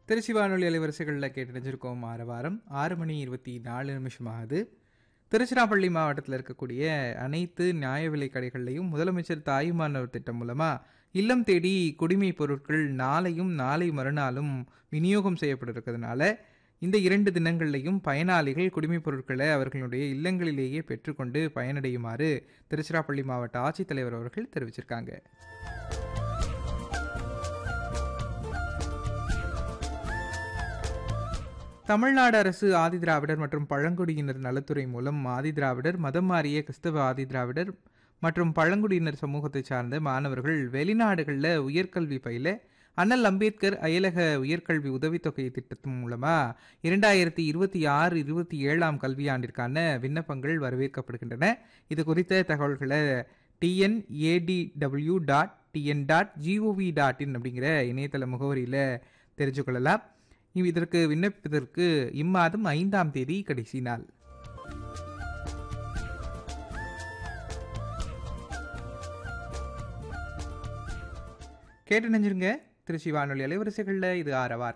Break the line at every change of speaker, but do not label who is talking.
திருச்சி வானொலி அலைவரிசைகளில் கேட்டு நினைச்சிருக்கோம் ஆறு வாரம் ஆறு மணி இருபத்தி நாலு நிமிஷம் ஆகுது திருச்சிராப்பள்ளி மாவட்டத்தில் இருக்கக்கூடிய அனைத்து நியாய விலை கடைகள்லையும் முதலமைச்சர் தாயுமானவர் திட்டம் மூலமாக இல்லம் தேடி குடிமை பொருட்கள் நாளையும் நாளை மறுநாளும் விநியோகம் செய்யப்பட இருக்கிறதுனால இந்த இரண்டு தினங்கள்லையும் பயனாளிகள் குடிமைப் பொருட்களை அவர்களுடைய இல்லங்களிலேயே பெற்றுக்கொண்டு பயனடையுமாறு திருச்சிராப்பள்ளி மாவட்ட ஆட்சித்தலைவர் அவர்கள் தெரிவிச்சிருக்காங்க தமிழ்நாடு அரசு ஆதிதிராவிடர் மற்றும் பழங்குடியினர் நலத்துறை மூலம் ஆதிதிராவிடர் மதம் மாறிய கிறிஸ்தவ ஆதிதிராவிடர் மற்றும் பழங்குடியினர் சமூகத்தை சார்ந்த மாணவர்கள் வெளிநாடுகளில் உயர்கல்வி பயில அண்ணல் அம்பேத்கர் அயலக உயர்கல்வி உதவித்தொகை திட்டத்தின் மூலமாக இரண்டாயிரத்தி இருபத்தி ஆறு இருபத்தி ஏழாம் கல்வியாண்டிற்கான விண்ணப்பங்கள் வரவேற்கப்படுகின்றன இது குறித்த தகவல்களை TNADW dot TN dot GOV dot in அப்படிங்கிற இணையதள முகவரியில் தெரிஞ்சுக்கொள்ளலாம் இதற்கு விண்ணப்பிப்பதற்கு இம்மாதம் ஐந்தாம் தேதி கடைசி நாள் கேட்டு நினைஞ்சிருங்க திருச்சி வானொலி அலைவரிசைகளில் இது ஆரவார்